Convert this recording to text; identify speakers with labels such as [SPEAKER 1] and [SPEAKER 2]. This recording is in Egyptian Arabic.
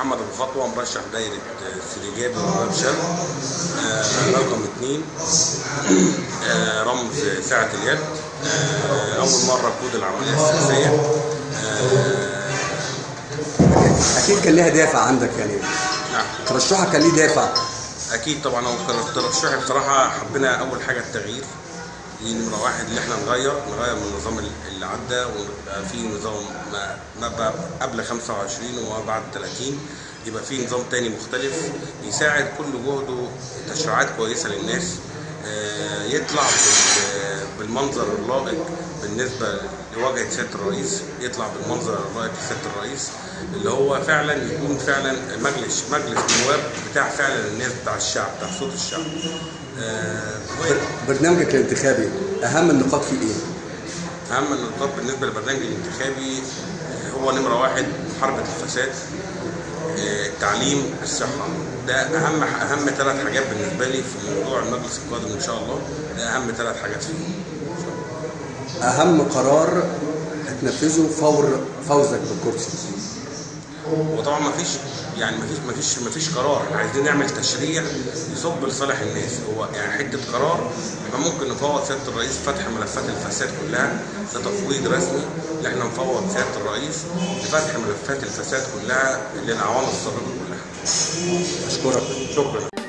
[SPEAKER 1] محمد ابو خطوه مرشح دايره سريجابي وباب شرق آه، رقم اثنين آه، رمز ساعه اليد آه، اول مره كود العمليه السياسيه آه،
[SPEAKER 2] اكيد كان ليها دافع عندك يعني
[SPEAKER 1] نعم
[SPEAKER 2] ترشحك كان ليه دافع
[SPEAKER 1] اكيد طبعا هو كان ترشحي بصراحه حبينا اول حاجه التغيير دي نمره واحد اللي احنا نغير نغير من النظام اللي عدى ويبقى في نظام ما ما بقى قبل 25 وبعد 30 يبقى في نظام تاني مختلف يساعد كل جهده تشريعات كويسه للناس آه، يطلع بال- بالمنظر اللائق بالنسبه لواجهه سياده الرئيس يطلع بالمنظر اللائق لسياده الرئيس اللي هو فعلا يكون فعلا مجلس مجلس نواب بتاع فعلا الناس بتاع الشعب بتاع صوت الشعب آه،
[SPEAKER 2] برنامجك الانتخابي اهم النقاط فيه ايه؟
[SPEAKER 1] اهم النقاط بالنسبه للبرنامج الانتخابي آه، هو نمره واحد محاربه الفساد آه، التعليم الصحه ده اهم اهم ثلاث حاجات بالنسبه لي في موضوع المجلس القادم ان شاء الله ده اهم ثلاث حاجات فيه
[SPEAKER 2] اهم قرار هتنفذه فور فوزك بالكرسي
[SPEAKER 1] وطبعا ما فيش يعني ما فيش ما فيش ما فيش قرار احنا عايزين نعمل تشريع يصب لصالح الناس هو يعني حته قرار احنا ممكن نفوض سياده الرئيس فتح ملفات الفساد كلها ده تفويض رسمي اللي احنا نفوض سياده الرئيس لفتح ملفات الفساد كلها للاعوام السابقه كلها
[SPEAKER 2] اشكرك
[SPEAKER 1] شكرا